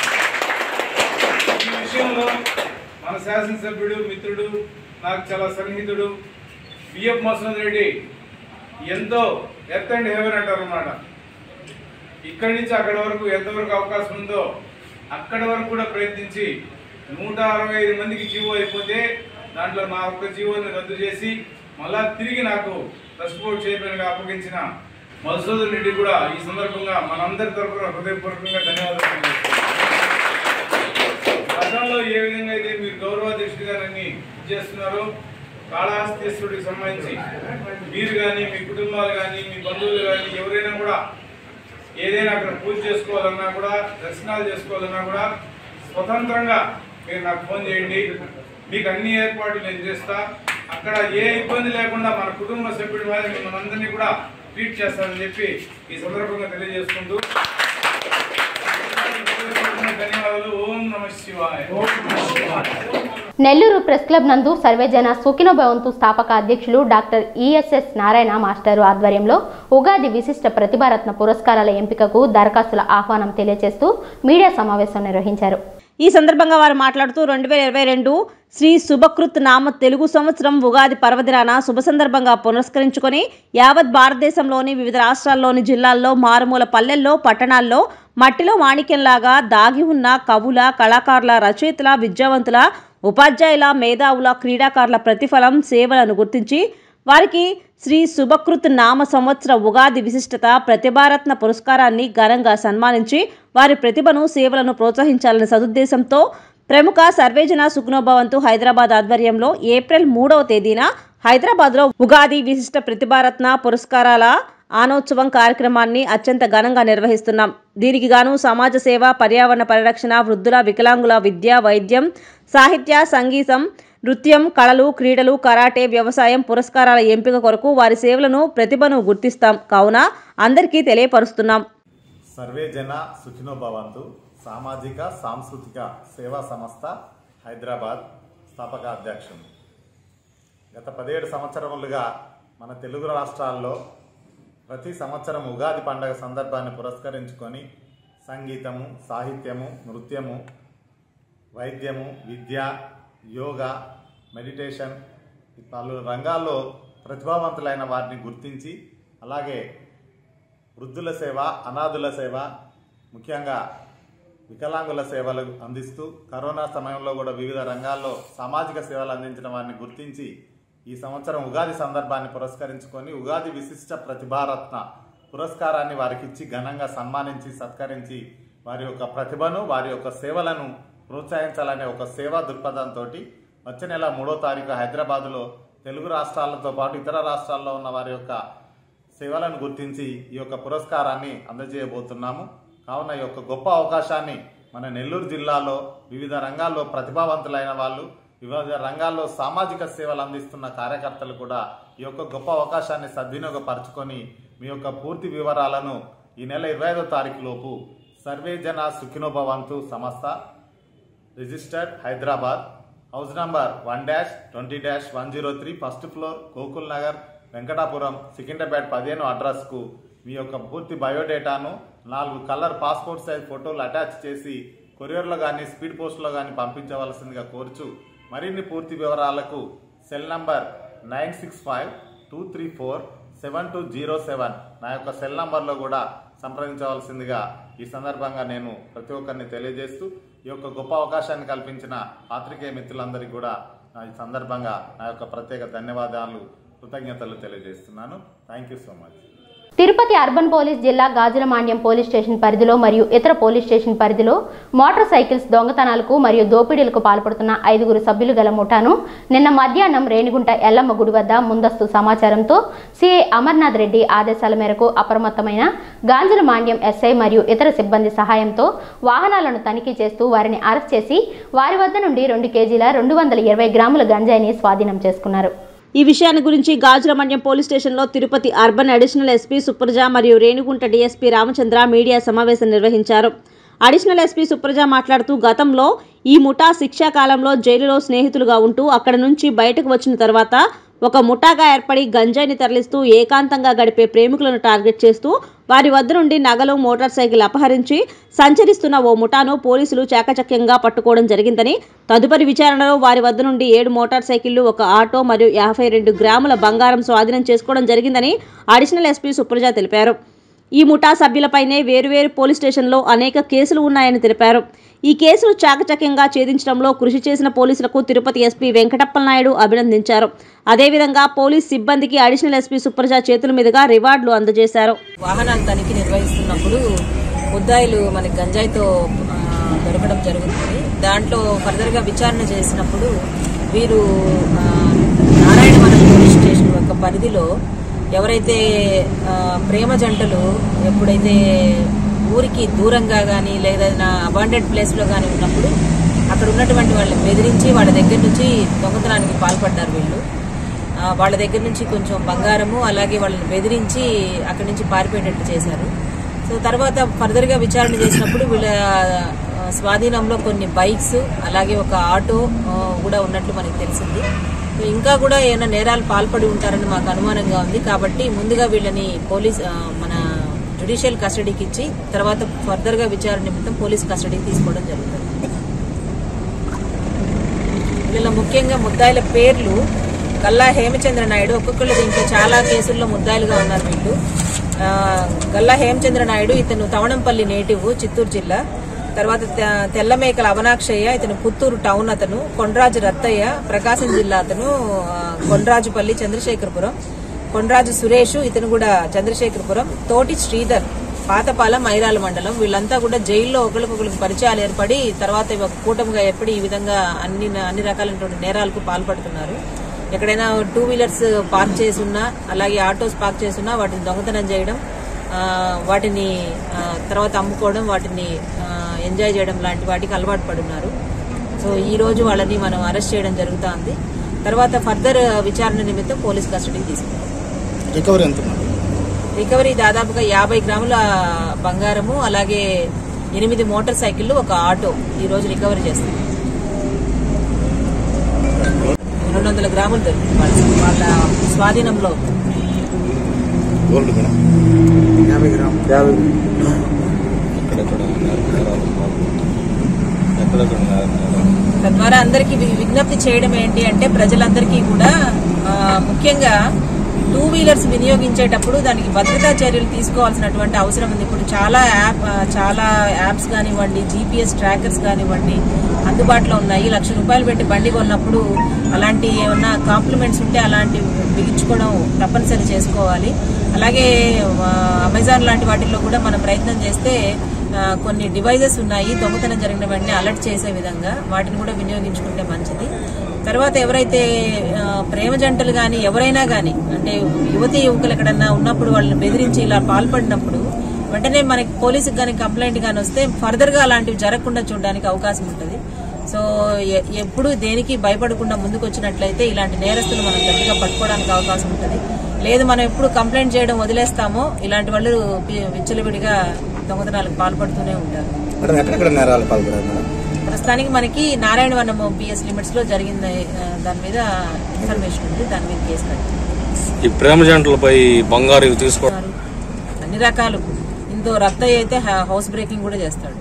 ఈ విషయంలో మన శాసనసభ్యుడు మిత్రుడు నాకు చాలా సన్నిహితుడు బిఎఫ్ మసూద్ రెడ్డి ఎంతో ఎర్త్ అండ్ హెవెన్ అంటారు అనమాట ఇక్కడి నుంచి అక్కడి వరకు ఎంతవరకు అవకాశం ఉందో అక్కడి వరకు కూడా ప్రయత్నించి నూట అరవై ఐదు మందికి జీవో అయిపోతే దాంట్లో నా ఒక్క జీవోని రద్దు చేసి మళ్ళా తిరిగి నాకు ట్రస్ట్ బోర్డ్ చైర్మన్గా అప్పగించిన మధుసూదన్ రెడ్డి కూడా ఈ సందర్భంగా మనందరి తరఫున హృదయపూర్వకంగా ధన్యవాదాలు తెలియజేస్తున్నాను. గతంలో ఏ విధంగా అయితే మీరు గౌరవాధ్యక్షుడిగా నన్ను చేస్తున్నారో కాళహస్తీశ్వరుడికి సంబంధించి మీరు కానీ మీ కుటుంబాలు కానీ మీ బంధువులు కానీ ఎవరైనా కూడా ఏదైనా అక్కడ పూజ చేసుకోవాలన్నా కూడా దర్శనాలు చేసుకోవాలన్నా కూడా స్వతంత్రంగా మీరు నాకు ఫోన్ చేయండి మీకు అన్ని ఏర్పాట్లు నేను చేస్తా అక్కడ ఏ ఇబ్బంది లేకుండా మన కుటుంబ సభ్యుడి వారి మిమ్మల్ని అందరినీ కూడా ట్రీట్ చేస్తానని చెప్పి ఈ సందర్భంగా తెలియజేసుకుంటూ ధన్యవాదాలు ఓం నమ శివాయ నెల్లూరు ప్రెస్ క్లబ్ నందు సర్వేజన సుఖినో భవంతు స్థాపక అధ్యక్షులు డాక్టర్ ఈఎస్ఎస్ నారాయణ మాస్టారు ఆధ్వర్యంలో ఉగాది విశిష్ట ప్రతిభారత్న పురస్కారాల ఎంపికకు దరఖాస్తుల ఆహ్వానం తెలియజేస్తూ మీడియా సమావేశం నిర్వహించారు ఈ సందర్భంగా వారు మాట్లాడుతూ రెండు వేల ఇరవై రెండు శ్రీ శుభకృత్ నామ తెలుగు సంవత్సరం ఉగాది పర్వదినాన శుభ సందర్భంగా పురస్కరించుకొని యావత్ భారతదేశంలోని వివిధ రాష్ట్రాల్లోని జిల్లాల్లో మారుమూల పల్లెల్లో పట్టణాల్లో మట్టిలో మాణిక్యంలాగా దాగి ఉన్న కవుల కళాకారుల రచయితల విద్యావంతుల ఉపాధ్యాయుల మేధావుల క్రీడాకారుల ప్రతిఫలం సేవలను గుర్తించి వారికి శ్రీ శుభకృత్ నామ సంవత్సర ఉగాది విశిష్టత ప్రతిభారత్న పురస్కారాన్ని ఘనంగా సన్మానించి వారి ప్రతిభను సేవలను ప్రోత్సహించాలనే సదుద్దేశంతో ప్రముఖ సర్వేజన సుగ్నోభవంతు హైదరాబాద్ ఆధ్వర్యంలో ఏప్రిల్ మూడవ తేదీన హైదరాబాద్లో ఉగాది విశిష్ట ప్రతిభారత్న పురస్కారాల ఆనోత్సవం కార్యక్రమాన్ని అత్యంత ఘనంగా నిర్వహిస్తున్నాం దీనికి గాను సమాజ సేవ పర్యావరణ పరిరక్షణ వృద్ధుల వికలాంగుల విద్య వైద్యం సాహిత్య సంగీతం నృత్యం కళలు క్రీడలు కరాటే వ్యవసాయం పురస్కారాల ఎంపిక కొరకు వారి సేవలను ప్రతిభను గుర్తిస్తాం కావున అందరికీ తెలియపరుస్తున్నాం సర్వే జన సుఖినో భవంతు సామాజిక సాంస్కృతిక సేవా సంస్థ హైదరాబాద్ స్థాపక అధ్యక్షుడు గత పదిహేడు సంవత్సరములుగా మన తెలుగు రాష్ట్రాల్లో ప్రతి సంవత్సరం ఉగాది పండగ సందర్భాన్ని పురస్కరించుకొని సంగీతము సాహిత్యము నృత్యము వైద్యము విద్య యోగా మెడిటేషన్ ఈ పలు రంగాల్లో ప్రతిభావంతులైన వారిని గుర్తించి అలాగే వృద్ధుల సేవ అనాథుల సేవ ముఖ్యంగా వికలాంగుల సేవలు అందిస్తూ కరోనా సమయంలో కూడా వివిధ రంగాల్లో సామాజిక సేవలు అందించిన వారిని గుర్తించి ఈ సంవత్సరం ఉగాది సందర్భాన్ని పురస్కరించుకొని ఉగాది విశిష్ట ప్రతిభారత్న పురస్కారాన్ని వారికి ఇచ్చి ఘనంగా సన్మానించి సత్కరించి వారి యొక్క ప్రతిభను వారి యొక్క సేవలను ప్రోత్సహించాలనే ఒక సేవా దృక్పథంతో వచ్చే నెల మూడో తారీఖు హైదరాబాదులో తెలుగు రాష్ట్రాలతో పాటు ఇతర రాష్ట్రాల్లో ఉన్న వారి యొక్క సేవలను గుర్తించి ఈ యొక్క పురస్కారాన్ని అందజేయబోతున్నాము కావున ఈ యొక్క గొప్ప అవకాశాన్ని మన నెల్లూరు జిల్లాలో వివిధ రంగాల్లో ప్రతిభావంతులైన వాళ్ళు వివిధ రంగాల్లో సామాజిక సేవలు అందిస్తున్న కార్యకర్తలు కూడా ఈ యొక్క గొప్ప అవకాశాన్ని సద్వినియోగపరచుకొని మీ యొక్క పూర్తి వివరాలను ఈ నెల ఇరవై ఐదో తారీఖు లోపు సర్వే జన సుఖినోభవంతు సంస్థ registered Hyderabad house number one dash twenty dash one zero three first floor Gokul Nagar Venkatapuram Secunderabad పదిహేను అడ్రస్కు మీ యొక్క పూర్తి బయోడేటాను నాలుగు కలర్ పాస్పోర్ట్ సైజ్ ఫోటోలు అటాచ్ చేసి కొరియర్లో కానీ స్పీడ్ పోస్ట్లో కానీ పంపించవలసిందిగా కోరుచు మరిన్ని పూర్తి వివరాలకు cell number nine six five two three four seven two zero seven నా యొక్క సెల్ నంబర్లో కూడా సంప్రదించవలసిందిగా ఈ సందర్భంగా నేను ప్రతి ఒక్కరిని తెలియజేస్తూ ఈ యొక్క గొప్ప అవకాశాన్ని కల్పించిన పాత్రికేయ మిత్రులందరికీ కూడా నా ఈ సందర్భంగా నా యొక్క ప్రత్యేక ధన్యవాదాలు కృతజ్ఞతలు తెలియజేస్తున్నాను thank you so much Tirupati urban police జిల్లా గాజులమాండ్యం పోలీస్ స్టేషన్ పరిధిలో మరియు ఇతర పోలీస్ స్టేషన్ పరిధిలో మోటార్ సైకిల్స్ దొంగతనాలకు మరియు దోపిడీలకు పాల్పడుతున్న ఐదుగురు సభ్యులు గల ముఠాను నిన్న మధ్యాహ్నం రేణిగుంట ఎల్లమ్మ గుడి వద్ద ముందస్తు సమాచారంతో సిఐ అమర్నాథ్ రెడ్డి ఆదేశాల మేరకు అప్రమత్తమైన గాంజులమాండ్యం ఎస్ఐ మరియు ఇతర సిబ్బంది సహాయంతో వాహనాలను తనిఖీ చేస్తూ వారిని అరెస్ట్ చేసి వారి వద్ద నుండి రెండు కేజీల రెండు వందల ఇరవై గ్రాముల గంజాయిని స్వాధీనం చేసుకున్నారు ఈ విషయాన్ని గురించి గాజులమణ్యం పోలీస్ స్టేషన్లో Tirupati urban additional SP Supraja మరియు రేణిగుంట డీఎస్పీ రామచంద్ర మీడియా సమావేశం నిర్వహించారు అడిషనల్ ఎస్పీ సుప్రజ మాట్లాడుతూ గతంలో ఈ ముఠా శిక్షా కాలంలో జైలులో స్నేహితులుగా ఉంటూ అక్కడ నుంచి బయటకు వచ్చిన తర్వాత ఒక ముఠాగా ఏర్పడి గంజాయిని తరలిస్తూ ఏకాంతంగా గడిపే ప్రేమికులను టార్గెట్ చేస్తూ వారి వద్ద నుండి నగలు మోటార్ సైకిల్ అపహరించి సంచరిస్తున్న ఓ ముఠాను పోలీసులు చాకచక్యంగా పట్టుకోవడం జరిగిందని తదుపరి విచారణలో వారి వద్ద నుండి ఏడు మోటార్ సైకిళ్లు ఒక ఆటో మరియు యాభై రెండు గ్రాముల బంగారం స్వాధీనం చేసుకోవడం జరిగిందని అడిషనల్ ఎస్పీ సుప్రజ తెలిపారు ఈ ముఠా సభ్యులపైనే వేరువేరు పోలీస్ స్టేషన్లో అనేక కేసులు ఉన్నాయని తెలిపారు ఈ కేసులు చాకచక్యంగా ఛేదించడంలో కృషి చేసిన పోలీసులకు తిరుపతి ఎస్పీ వెంకటప్పలనాయుడు అభినందించారు అదేవిధంగా పోలీస్ సిబ్బందికి అడిషనల్ ఎస్పీ సుప్రజ చేతుల మీదుగా రివార్డులు అందజేశారు వాహనాల తనిఖీ నిర్వహిస్తున్నప్పుడు ముద్దాయిలు మనకి గంజాయితో ఆ, దొరకడం జరుగుతుంది దాంట్లో ఫర్దర్గా విచారణ చేసినప్పుడు వీరు ఆ, నారాయణవనం పోలీస్ స్టేషన్ యొక్క పరిధిలో ఎవరైతే ఆ, ప్రేమ జంటలు ఎప్పుడైతే ఊరికి దూరంగా కానీ లేదా అబాండెడ్ ప్లేస్లో కానీ ఉన్నప్పుడు అక్కడ ఉన్నటువంటి వాళ్ళని బెదిరించి వాళ్ళ దగ్గర నుంచి దొంగతనానికి పాల్పడ్డారు వీళ్ళు ఆ, వాళ్ళ దగ్గర నుంచి కొంచెం బంగారము అలాగే వాళ్ళని బెదిరించి అక్కడి నుంచి పారిపోయేటట్టు చేశారు సో తర్వాత ఫర్దర్గా విచారణ చేసినప్పుడు వీళ్ళ ఆ, స్వాధీనంలో కొన్ని బైక్స్ అలాగే ఒక ఆటో ఆ, కూడా ఉన్నట్లు మనకి తెలిసింది సో ఇంకా కూడా ఏమైనా నేరాలు పాల్పడి ఉంటారని మాకు అనుమానంగా ఉంది కాబట్టి ముందుగా వీళ్ళని పోలీస్ ఆ, మన జ్యుడిషియల్ కస్టడీకి ఇచ్చి తర్వాత ఫర్దర్గా విచారణ నిమిత్తం పోలీస్ కస్టడీకి తీసుకోవడం జరుగుతుంది వీళ్ళ ముఖ్యంగా ముద్దాయిల పేర్లు గల్లా హేమచంద్ర నాయుడు ఒక్కొక్కళ్ళు దీంట్లో చాలా కేసుల్లో ముద్దాయిలుగా ఉన్నారు వీళ్ళు ఆ, గల్లా హేమచంద్ర నాయుడు ఇతను తవణంపల్లి నేటివ్ చిత్తూరు జిల్లా తర్వాత తె- తెల్లమేకల అవనాక్షయ్య ఇతను పుత్తూరు టౌన్ అతను కొండ్రాజు రత్తయ్య ప్రకాశం జిల్లా అతను ఆ, కొండ్రాజుపల్లి చంద్రశేఖరపురం కొండ్రాజు సురేష్ ఇతను కూడా చంద్రశేఖరపురం తోటి శ్రీధర్ పాతపాలెం మైరాల మండలం వీళ్ళంతా కూడా జైల్లో ఒకరికొకరికి పరిచయాలు ఏర్పడి తర్వాత ఇవి ఒక కూటమిగా ఏర్పడి ఈ విధంగా అన్ని అన్ని రకాలైనటువంటి నేరాలకు పాల్పడుతున్నారు ఎక్కడైనా టూ వీలర్స్ పార్క్ చేసి ఉన్నా అలాగే ఆటోస్ పార్క్ చేసి ఉన్నా వాటిని దొంగతనం చేయడం ఆ, వాటిని ఆ, తర్వాత అమ్ముకోవడం వాటిని ఆ, ఎంజాయ్ చేయడం లాంటి వాటికి అలవాటు పడున్నారు సో ఈ రోజు వాళ్ళని మనం అరెస్ట్ చేయడం జరుగుతోంది తర్వాత ఫర్దర్ విచారణ నిమిత్తం పోలీస్ కస్టడీకి తీసుకుంటాం రికవరీ ఎంత రికవరీ దాదాపుగా యాభై గ్రాముల బంగారము అలాగే ఎనిమిది మోటార్ సైకిళ్లు ఒక ఆటో ఈ రోజు రికవరీ చేస్తాం రెండు వందల గ్రాములు దొరికింది వాళ్ళ వాళ్ళ స్వాధీనంలో గోల్డ్ మేడం యాభై గ్రాములు యాభై తద్వారా అందరికీ వి- విజ్ఞప్తి చేయడం ఏంటి అంటే ప్రజలందరికీ కూడా ఆ, ముఖ్యంగా టూ వీలర్స్ వినియోగించేటప్పుడు దానికి భద్రతా చర్యలు తీసుకోవాల్సినటువంటి అవసరం ఉంది ఇప్పుడు చాలా యాప్ ఆ, చాలా యాప్స్ కానివ్వండి జీపీఎస్ ట్రాకర్స్ కానివ్వండి అందుబాటులో ఉన్నాయి లక్ష రూపాయలు పెట్టి బండి కొన్నప్పుడు అలాంటి ఏమన్నా కాంప్లిమెంట్స్ ఉంటే అలాంటి బిగించుకోవడం తప్పనిసరి చేసుకోవాలి అలాగే ఆ, అమెజాన్ లాంటి వాటిల్లో కూడా మనం ప్రయత్నం చేస్తే ఆ, కొన్ని డివైజెస్ ఉన్నాయి దొంగతనం జరిగిన వెంటనే అలర్ట్ చేసే విధంగా వాటిని కూడా వినియోగించుకుంటే మంచిది తర్వాత ఎవరైతే ఆ, ప్రేమ జంటలు కానీ ఎవరైనా కానీ అంటే యువతి యువకులు ఎక్కడన్నా ఉన్నప్పుడు వాళ్ళని బెదిరించి ఇలా పాల్పడినప్పుడు వెంటనే మనకి పోలీసుకి కానీ కంప్లైంట్ కానీ వస్తే ఫర్దర్ గా అలాంటివి జరగకుండా చూడడానికి అవకాశం ఉంటుంది సో ఎ- ఎప్పుడు దేనికి భయపడకుండా ముందుకు వచ్చినట్లయితే ఇలాంటి నేరస్తులు మనం గట్టిగా పట్టుకోవడానికి అవకాశం ఉంటుంది లేదు మనం ఎప్పుడు కంప్లైంట్ చేయడం వదిలేస్తామో ఇలాంటి వాళ్ళు వి- విచ్చలవిడిగా దొంగతనాలకు పాల్పడుతూనే ఉంటారు మేడం ఎక్కడెక్కడ నేరాలు పాల్పడారు మేడం ప్రస్తుతానికి మనకి నారాయణవనం పిఎస్ లిమిట్స్ లో జరిగింది ఆ, దాని మీద ఇన్ఫర్మేషన్ ఉంది దాని మీద కేసు కట్టారు ఈ ప్రేమ జంటలపై బంగారు ఇవి తీసుకో అన్ని రకాలు ఇంతో రక్తయ్య అయితే హ- హౌస్ బ్రేకింగ్ కూడా చేస్తాడు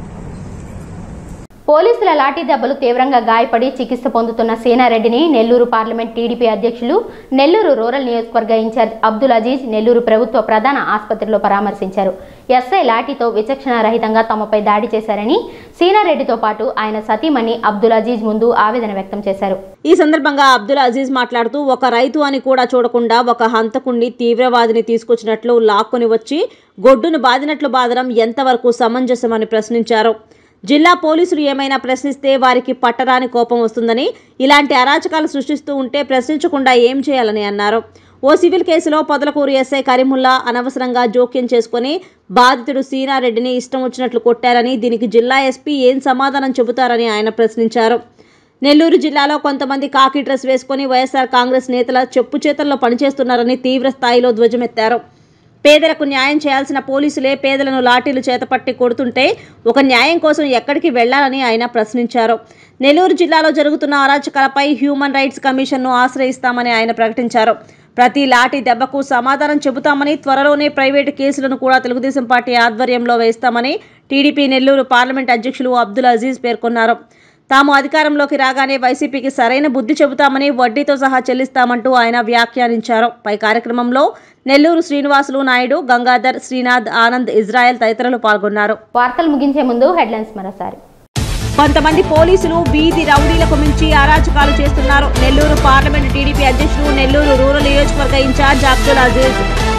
పోలీసుల లాఠీ దెబ్బలు తీవ్రంగా గాయపడి చికిత్స పొందుతున్న సీనారెడ్డిని నెల్లూరు పార్లమెంట్ టీడీపీ అధ్యక్షులు నెల్లూరు రూరల్ నియోజకవర్గ ఇన్ఛార్జ్ అబ్దుల్ అజీజ్ నెల్లూరు ప్రభుత్వ ప్రధాన ఆసుపత్రిలో పరామర్శించారు ఎస్ఐ లాఠీతో విచక్షణ రహితంగా తమపై దాడి చేశారని సీనారెడ్డితో పాటు ఆయన సతీమణి అబ్దుల్ అజీజ్ ముందు ఆవేదన వ్యక్తం చేశారు ఈ సందర్భంగా అబ్దుల్ అజీజ్ మాట్లాడుతూ ఒక రైతు అని కూడా చూడకుండా ఒక హంతకుణ్ణి తీవ్రవాదిని తీసుకొచ్చినట్లు లాక్కొని వచ్చి గొడ్డును బాదినట్లు బాదడం ఎంతవరకు సమంజసమని ప్రశ్నించారు జిల్లా పోలీసులు ఏమైనా ప్రశ్నిస్తే వారికి పట్టరాని కోపం వస్తుందని ఇలాంటి అరాచకాలు సృష్టిస్తూ ఉంటే ప్రశ్నించకుండా ఏం చేయాలని అన్నారు ఓ సివిల్ కేసులో పొదలకూరు ఎస్ఐ కరీముల్లా అనవసరంగా జోక్యం చేసుకుని బాధితుడు సీనారెడ్డిని ఇష్టం వచ్చినట్లు కొట్టారని దీనికి జిల్లా ఎస్పీ ఏం సమాధానం చెబుతారని ఆయన ప్రశ్నించారు నెల్లూరు జిల్లాలో కొంతమంది కాకి డ్రెస్ వేసుకుని వైఎస్ఆర్ కాంగ్రెస్ నేతల చెప్పు చేతల్లో పనిచేస్తున్నారని తీవ్ర స్థాయిలో ధ్వజమెత్తారు పేదలకు న్యాయం చేయాల్సిన పోలీసులే పేదలను లాఠీలు చేతపట్టి కొడుతుంటే ఒక న్యాయం కోసం ఎక్కడికి వెళ్లాలని ఆయన ప్రశ్నించారు నెల్లూరు జిల్లాలో జరుగుతున్న అరాచకాలపై హ్యూమన్ రైట్స్ కమిషన్ను ఆశ్రయిస్తామని ఆయన ప్రకటించారు ప్రతి లాఠీ దెబ్బకు సమాధానం చెబుతామని త్వరలోనే ప్రైవేటు కేసులను కూడా తెలుగుదేశం పార్టీ ఆధ్వర్యంలో వేస్తామని టీడీపీ నెల్లూరు పార్లమెంట్ అధ్యక్షులు అబ్దుల్ అజీజ్ పేర్కొన్నారు తాము అధికారంలోకి రాగానే వైసీపీకి సరైన బుద్ధి చెబుతామని వడ్డీతో సహా చెల్లిస్తామంటూ ఆయన వ్యాఖ్యానించారు పై కార్యక్రమంలో నెల్లూరు శ్రీనివాసులు నాయుడు గంగాధర్ శ్రీనాథ్ ఆనంద్ ఇజ్రాయెల్ తదితరులు పాల్గొన్నారు వార్తలు ముగించే ముందు హెడ్లైన్స్ మరోసారి కొంతమంది పోలీసులు వీధి రౌడీలకు మించి అరాచకాలు చేస్తున్నారు నెల్లూరు పార్లమెంట్ టీడీపీ అధ్యక్షుడు నెల్లూరు రూరల్ నియోజకవర్గ in-charge Abdul Aziz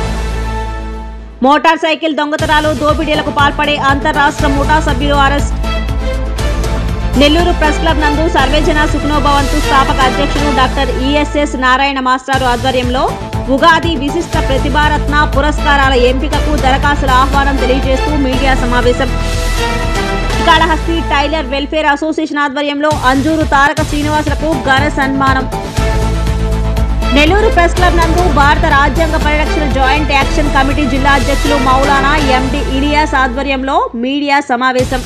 motor cycle దొంగతనాలు దోపిడీలకు పాల్పడే అంతర్రాష్ట్ర ముఠా సభ్యులు అరెస్ట్ నెల్లూరు ప్రెస్ క్లబ్ నందు సర్వేజన సుఖ్నోభవంతు స్థాపక అధ్యక్షుడు డాక్టర్ ఈఎస్ఎస్ నారాయణ మాస్టారు ఆధ్వర్యంలో ఉగాది విశిష్ట ప్రతిభారత్న పురస్కారాల ఎంపికకు దరఖాస్తుల ఆహ్వానం తెలియజేస్తూ మీడియా సమావేశం శ్రీకాళహస్తి టైలర్ వెల్ఫేర్ అసోసియేషన్ ఆధ్వర్యంలో అంజూరు తారక శ్రీనివాసులకు ఘన సన్మానం నెల్లూరు ప్రెస్ క్లబ్ నందు భారత రాజ్యాంగ పరిరక్షణ జాయింట్ యాక్షన్ కమిటీ జిల్లా అధ్యక్షులు మౌలానా ఎండి ఇలియాస్ ఆధ్వర్యంలో మీడియా సమావేశం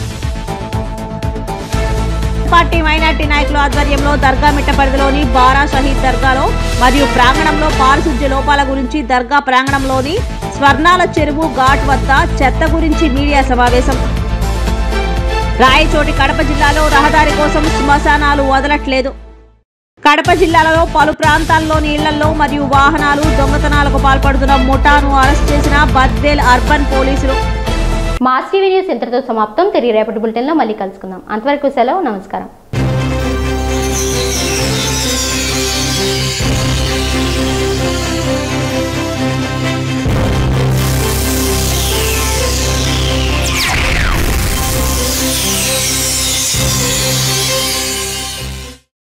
పార్టీ మైనార్టీ నాయకుల ఆధ్వర్యంలో దర్గా మిట్ట పరిధిలోని బారా షహీద్ దర్గాలో మరియు ప్రాంగణంలో పారిశుధ్య లోపాల గురించి దర్గా ప్రాంగణంలోని స్వర్ణాల చెరువు ఘాట్ వద్ద చెత్త గురించి మీడియా సమావేశం రాయచోటి కడప జిల్లాలో రహదారి కోసం శ్మశానాలు వదలట్లేదు కడప జిల్లాలో పలు ప్రాంతాల్లోని ఇళ్లలో మరియు వాహనాలు దొంగతనాలకు పాల్పడుతున్న ముఠాను అరెస్ట్ చేసిన బద్వేల్ అర్బన్ పోలీసులు మాస్ టీవీ న్యూస్ ఇంతటితో సమాప్తం తిరిగి రేపటి బులెటిన్లో మళ్ళీ కలుసుకుందాం అంతవరకు సెలవు నమస్కారం